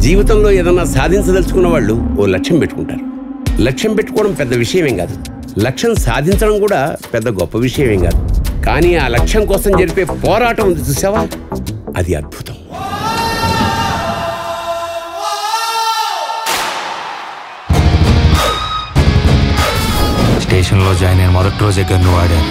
జీవితంలో ఏదన్నా సాధించదలుచుకున్న వాళ్ళు ఓ లక్ష్యం పెట్టుకుంటారు లక్ష్యం పెట్టుకోవడం పెద్ద విషయమేం కాదు లక్ష్యం సాధించడం కూడా పెద్ద గొప్ప విషయమేం కాదు కానీ ఆ లక్ష్యం కోసం జరిపే పోరాటం ఉంది చూసావా అది అద్భుతం స్టేషన్లో జాయిన్ అయిన మొదటి రోజే గన్ను వాడాను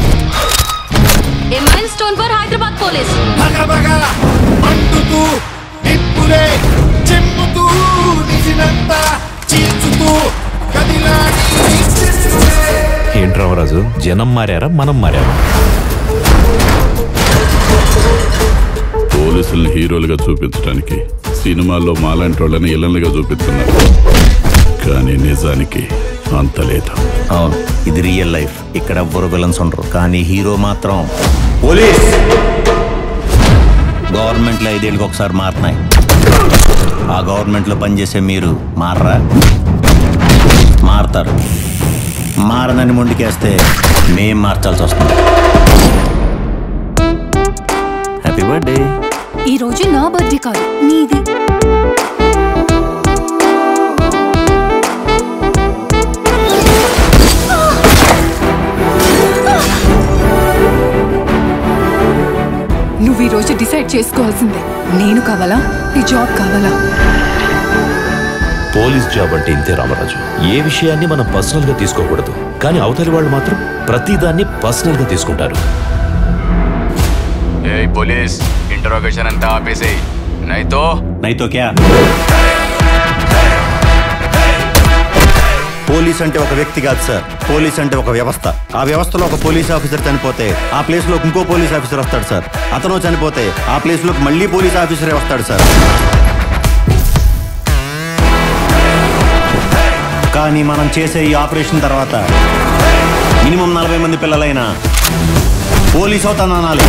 a milestone for Hyderabad police భగభగ మండుతూ నిప్పులే చెమ్ముతూ నిసినంత చీల్చుతూ కదిలాడి ఏంటి రామరాజు జనం మారారా మనం మారారా పోలీసుల్ని హీరోలుగా చూపించడానికి సినిమాల్లో మాలాంటి వాళ్ళని ఇళ్ళలుగా చూపిస్తున్నారు కానీ నిజానికి అంత లేదు అవును ఇది రియల్ లైఫ్ ఇక్కడ ఎవ్వరు విలన్స్ ఉండరు కానీ హీరో మాత్రం పోలీస్ గవర్నమెంట్లో ఐదేళ్ళకి ఒకసారి మారుతున్నాయి ఆ గవర్నమెంట్లో పనిచేసే మీరు మారరా మారతారు మారనని మొండికేస్తే మేం మార్చాల్సి వస్తుంది హ్యాపీ బర్త్డే ఈ రోజు నా బర్త్డే కాదు నీది నువ్వు ఈ రోజు డిసైడ్ చేసుకోవాల్సిందే నేను కావాలా ఈ జాబ్ కావాలా పోలీస్ జాబ్ అంటే ఇంతే రామరాజు ఏ విషయాన్ని మనం పర్సనల్ గా తీసుకోకూడదు కానీ అవతలి వాళ్ళు మాత్రం ప్రతిదాన్ని పర్సనల్ గా తీసుకుంటారు ఏ పోలీస్ ఇంటరోగేషన్ అంతా ఆపేసేయి నైతో నైతో క్యా పోలీస్ అంటే ఒక వ్యక్తి కాదు సార్ పోలీస్ అంటే ఒక వ్యవస్థ ఆ వ్యవస్థలో ఒక పోలీస్ ఆఫీసర్ చనిపోతే ఆ ప్లేస్ లో ఇంకో పోలీస్ ఆఫీసర్ వస్తాడు సార్ అతను చనిపోతే ఆ ప్లేస్ లోకి మళ్ళీ పోలీస్ ఆఫీసరే వస్తాడు సార్ కానీ మనం చేసే ఈ ఆపరేషన్ తర్వాత మినిమం నలభై మంది పిల్లలైనా పోలీస్ అవుతాను అనాలి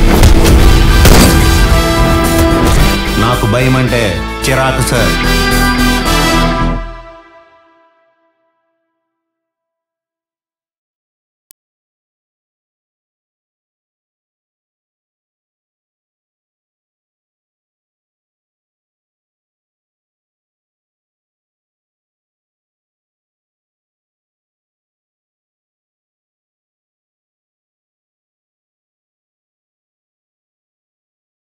నాకు భయం అంటే చిరాకు సార్